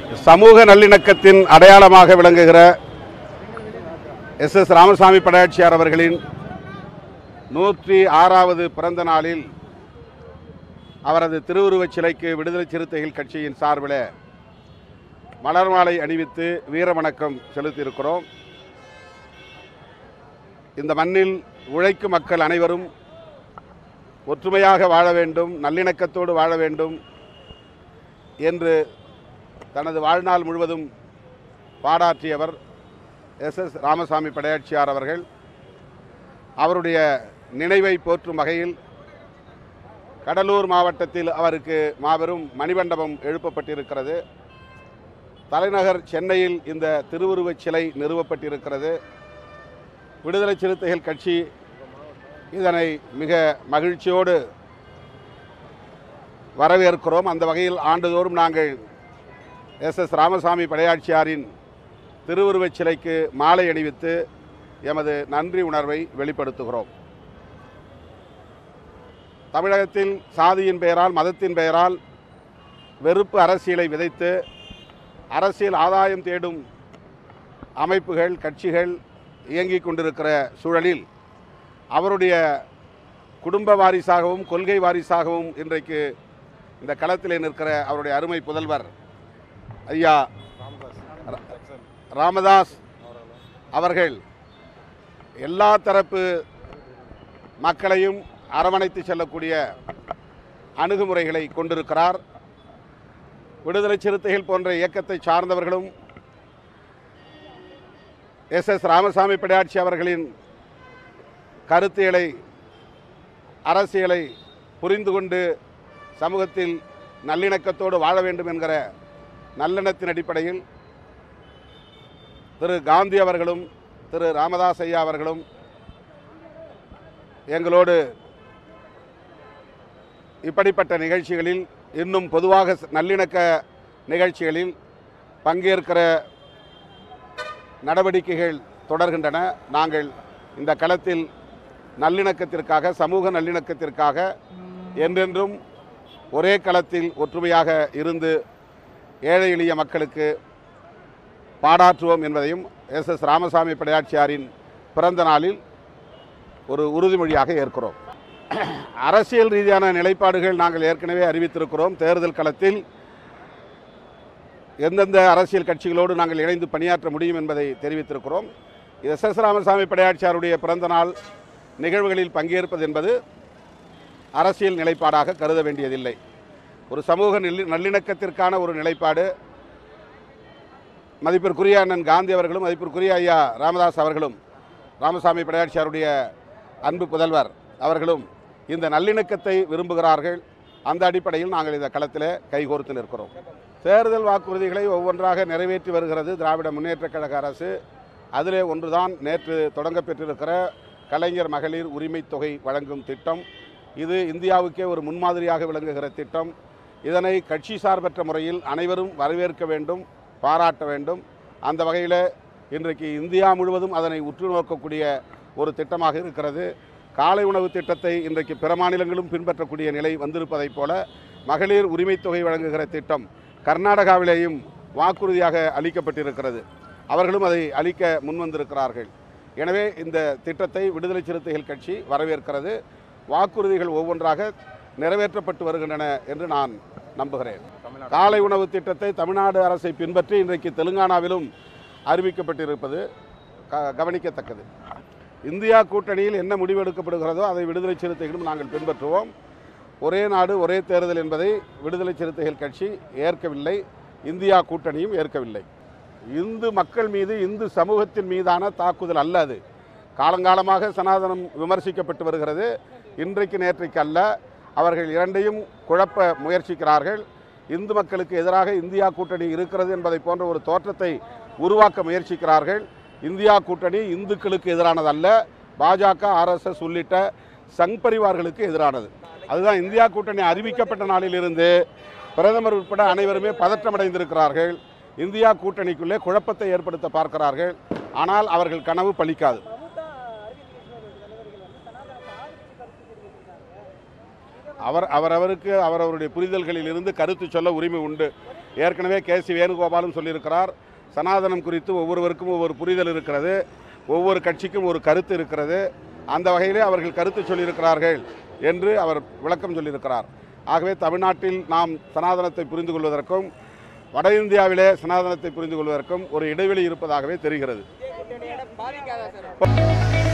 சமூக நல்லிணக்கத்தின் அடையாளமாக விளங்குகிற எஸ் எஸ் ராமசாமி படையாட்சியார் அவர்களின் நூற்றி ஆறாவது பிறந்த நாளில் அவரது திருவுருவச் சிலைக்கு விடுதலை சிறுத்தைகள் கட்சியின் சார்பில் மலர் மாலை அணிவித்து வீர வணக்கம் செலுத்தியிருக்கிறோம் இந்த மண்ணில் உழைக்கும் மக்கள் அனைவரும் ஒற்றுமையாக வாழ வேண்டும் நல்லிணக்கத்தோடு வாழ வேண்டும் என்று தனது வாழ்நாள் முழுவதும் பாடாற்றியவர் எஸ் எஸ் ராமசாமி படையாட்சியார் அவர்கள் அவருடைய நினைவை போற்றும் வகையில் கடலூர் மாவட்டத்தில் அவருக்கு மாபெரும் மணிமண்டபம் எழுப்பப்பட்டிருக்கிறது தலைநகர் சென்னையில் இந்த திருவுருவச் சிலை நிறுவப்பட்டிருக்கிறது விடுதலை சிறுத்தைகள் கட்சி இதனை மிக மகிழ்ச்சியோடு வரவேற்கிறோம் அந்த வகையில் ஆண்டுதோறும் நாங்கள் எஸ் எஸ் ராமசாமி படையாட்சியாரின் திருவுருவச் சிலைக்கு மாலை அணிவித்து எமது நன்றி உணர்வை வெளிப்படுத்துகிறோம் தமிழகத்தில் சாதியின் பெயரால் மதத்தின் பெயரால் வெறுப்பு அரசியலை விதைத்து அரசியல் ஆதாயம் தேடும் அமைப்புகள் கட்சிகள் இயங்கிக் கொண்டிருக்கிற சூழலில் அவருடைய குடும்ப வாரிசாகவும் கொள்கை வாரிசாகவும் இன்றைக்கு இந்த களத்திலே நிற்கிற அவருடைய அருமை புதல்வர் ஐயா ரா- ராமதாஸ் அவர்கள் எல்லா தரப்பு மக்களையும் அரவணைத்து செல்லக்கூடிய அணுகுமுறைகளை கொண்டிருக்கிறார் விடுதலை சிறுத்தைகள் போன்ற இயக்கத்தை சார்ந்தவர்களும் எஸ் எஸ் ராமசாமி பிடையாட்சி அவர்களின் கருத்தியலை அரசியலை புரிந்து கொண்டு சமூகத்தில் நல்லிணக்கத்தோடு வாழ வேண்டும் என்கிற நல்லெண்ணத்தின் அடிப்படையில் திரு காந்தி அவர்களும் திரு ராமதாஸ் ஐயா அவர்களும் எங்களோடு இப்படிப்பட்ட நிகழ்ச்சிகளில் இன்னும் பொதுவாக ச- நல்லிணக்க நிகழ்ச்சிகளில் பங்கேற்கிற நடவடிக்கைகள் தொடர்கின்றன நாங்கள் இந்த களத்தில் நல்லிணக்கத்திற்காக சமூக நல்லிணக்கத்திற்காக என்றென்றும் ஒரே களத்தில் ஒற்றுமையாக இருந்து ஏழை எளிய மக்களுக்கு பாடாற்றுவோம் என்பதையும் எஸ் எஸ் ராமசாமி படையாட்சியாரின் பிறந்த நாளில் ஒரு உறுதிமொழியாக ஏற்கிறோம் அரசியல் ரீதியான நிலைப்பாடுகள் நாங்கள் ஏற்கனவே அறிவித்திருக்கிறோம் தேர்தல் களத்தில் எந்தெந்த அரசியல் கட்சிகளோடு நாங்கள் இணைந்து பணியாற்ற முடியும் என்பதை தெரிவித்திருக்கிறோம் எஸ் எஸ் ராமசாமி படையாட்சியாருடைய பிறந்த நாள் நிகழ்வுகளில் பங்கேற்பது என்பது அரசியல் நிலைப்பாடாக கருத வேண்டியதில்லை ஒரு சமூக நல்லி நல்லிணக்கத்திற்கான ஒரு நிலைப்பாடு மதிப்பிற்குரிய அண்ணன் காந்தி அவர்களும் மதிப்பிற்குரிய ஐயா ராமதாஸ் அவர்களும் ராமசாமி படையாட்சியாருடைய அன்பு புதல்வர் அவர்களும் இந்த நல்லிணக்கத்தை விரும்புகிறார்கள் அந்த அடிப்படையில் நாங்கள் இந்த களத்தில் கைகோர்த்து நிற்கிறோம் தேர்தல் வாக்குறுதிகளை ஒவ்வொன்றாக நிறைவேற்றி வருகிறது திராவிட முன்னேற்றக் கழக அரசு அதிலே ஒன்றுதான் நேற்று தொடங்கப் பெற்றிருக்கிற கலைஞர் மகளிர் உரிமைத் தொகை வழங்கும் திட்டம் இது இந்தியாவுக்கே ஒரு முன்மாதிரியாக விளங்குகிற திட்டம் இதனை கட்சி சார்பற்ற முறையில் அனைவரும் வரவேற்க வேண்டும் பாராட்ட வேண்டும் அந்த வகையில் இன்றைக்கு இந்தியா முழுவதும் அதனை உற்று நோக்கக்கூடிய ஒரு திட்டமாக இருக்கிறது காலை உணவு திட்டத்தை இன்றைக்கு பிற மாநிலங்களும் பின்பற்றக்கூடிய நிலை வந்திருப்பதைப் போல மகளிர் உரிமைத் தொகை வழங்குகிற திட்டம் கர்நாடகாவிலேயும் வாக்குறுதியாக அளிக்கப்பட்டிருக்கிறது அவர்களும் அதை அளிக்க முன்வந்திருக்கிறார்கள் எனவே இந்த திட்டத்தை விடுதலை சிறுத்தைகள் கட்சி வரவேற்கிறது வாக்குறுதிகள் ஒவ்வொன்றாக நிறைவேற்றப்பட்டு வருகின்றன என்று நான் நம்புகிறேன் காலை உணவு திட்டத்தை தமிழ்நாடு அரசை பின்பற்றி இன்றைக்கு தெலுங்கானாவிலும் அறிவிக்கப்பட்டிருப்பது க- கவனிக்கத்தக்கது இந்தியா கூட்டணியில் என்ன முடிவு எடுக்கப்படுகிறதோ அதை விடுதலை சிறுத்தைகளும் நாங்கள் பின்பற்றுவோம் ஒரே நாடு ஒரே தேர்தல் என்பதை விடுதலை சிறுத்தைகள் கட்சி ஏற்கவில்லை இந்தியா கூட்டணியும் ஏற்கவில்லை இந்து மக்கள் மீது இந்து சமூகத்தின் மீதான தாக்குதல் அல்ல அது காலங்காலமாக சனாதனம் விமர்சிக்கப்பட்டு வருகிறது இன்றைக்கு நேற்றைக்கு அல்ல அவர்கள் இரண்டையும் குழப்ப முயற்சிக்கிறார்கள் இந்து மக்களுக்கு எதிராக இந்தியா கூட்டணி இருக்கிறது என்பதை போன்ற ஒரு தோற்றத்தை உருவாக்க முயற்சிக்கிறார்கள் இந்தியா கூட்டணி இந்துக்களுக்கு எதிரானதல்ல பாஜக ஆர்எஸ்எஸ் உள்ளிட்ட சங் பரிவார்களுக்கு எதிரானது அதுதான் இந்தியா கூட்டணி அறிவிக்கப்பட்ட நாளிலிருந்து பிரதமர் உட்பட அனைவருமே பதற்றமடைந்திருக்கிறார்கள் இந்தியா கூட்டணிக்குள்ளே குழப்பத்தை ஏற்படுத்த பார்க்கிறார்கள் ஆனால் அவர்கள் கனவு பலிக்காது அவர் அவரவருக்கு அவரவருடைய புரிதல்களில் இருந்து கருத்து சொல்ல உரிமை உண்டு ஏற்கனவே கே சி வேணுகோபாலும் சொல்லியிருக்கிறார் சனாதனம் குறித்து ஒவ்வொருவருக்கும் ஒவ்வொரு புரிதல் இருக்கிறது ஒவ்வொரு கட்சிக்கும் ஒரு கருத்து இருக்கிறது அந்த வகையிலே அவர்கள் கருத்து சொல்லியிருக்கிறார்கள் என்று அவர் விளக்கம் சொல்லியிருக்கிறார் ஆகவே தமிழ்நாட்டில் நாம் சனாதனத்தை புரிந்து கொள்வதற்கும் வட இந்தியாவிலே சனாதனத்தை புரிந்து கொள்வதற்கும் ஒரு இடைவெளி இருப்பதாகவே தெரிகிறது பாதிக்காதா சார்